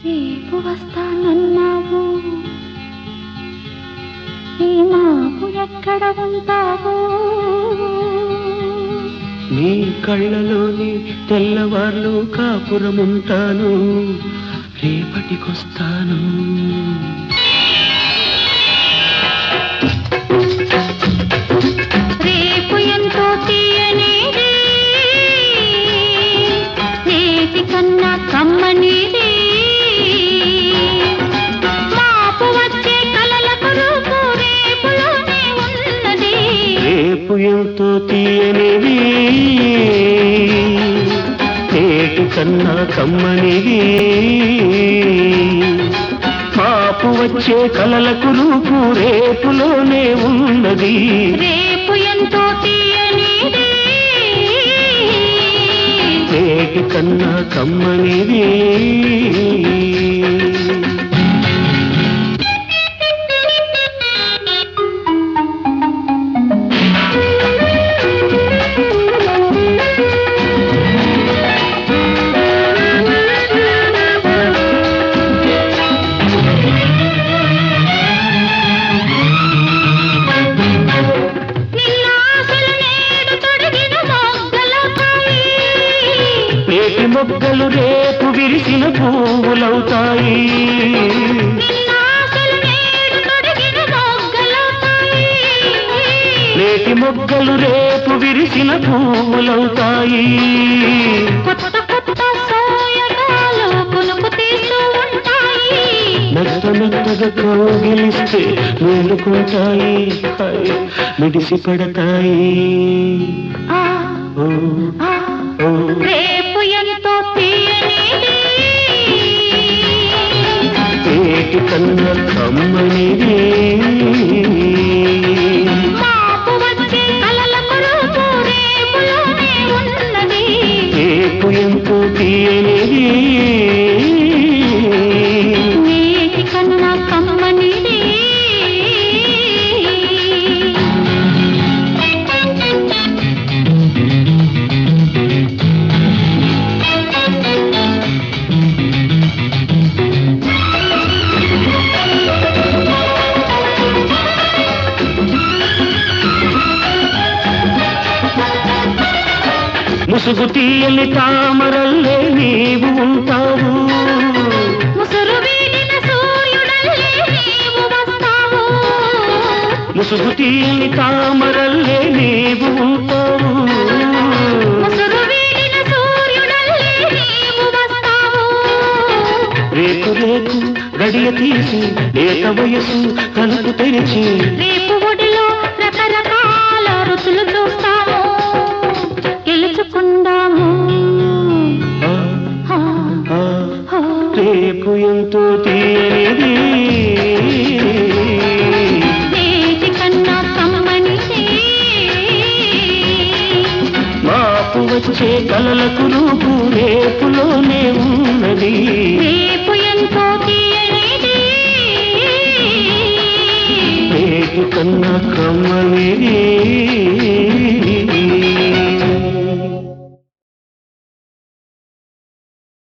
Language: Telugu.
రేపు వస్తానన్నావు ఈ మాపు ఎక్కడ ఉంటావు నీ కళ్ళలోని తెల్లవార్లు కాపురముంటాను రేపటికొస్తాను రేపు ఎంతో తీయనిది నేటి కన్నా కమ్మనిది మాపు వచ్చే కలలకు రూపు రేపులోనే ఉన్నది రేపు ఎంతో తీయనిది నేటి కన్నా కమ్మనిది మాపు వచ్చే కలలకు రూపు రేపులోనే ఉన్నది రేపు ఎంతో తీయనిది నేటి కన్నా కమ్మనిది నిన్న ఆశలు నేడు తొడిగిన మొగ్గలవుతాయి నేటి మొగ్గలు రేపు విరిసిన పువ్వులవుతాయి నిన్న ఆశలు నేడు తొడిగిన మొగ్గలవుతాయి నేటి మొగ్గలు రేపు విరిసిన పువ్వులవుతాయి కొత్త కొత్త సోయగాలు కొనుకు తీస్తూ ఉంటాయి మెత్త మెత్తగా కౌగిలిస్తే మేలుకుంటాయి హాయ్, మిడిసి పెడతాయి ఆ, ఓ, ఆ, ఓ. రేపు ఎంతో తీయనిది నేటి కన్నా కమ్మనిది మాపు వచ్చే కలలకు రూపు రేపులోనే ఉన్నది రేపు ఎంతో తీయనిది నేటి కన్నా కమ్మనిది ముసుగు తీయని తామరల్లే నీవు ఉంటావు ముసురు వీడిన సూర్యుడల్లే నీవు వస్తావు ముసుగు తీయని తామరల్లే నీవు ఉంటావు ముసురు వీడిన సూర్యుడల్లే నీవు వస్తావు రేపు రేపు గడియ తీసి లేత వయసు తలుపు తెరిచి రేపు ఒడిలో రకరకాల రుచులు చూస్తాము గెలుచుకుందాము ఆ, హా, ఆ, హా. రేపు ఎంతో తీయనిది నేటి కన్నా కమ్మనిది మాపు వచ్చే కలలకు రూపు రేపులోనే ఉన్నది రేపు ఎంతో తీయనిది రేపు కన్నా కమ్మనిది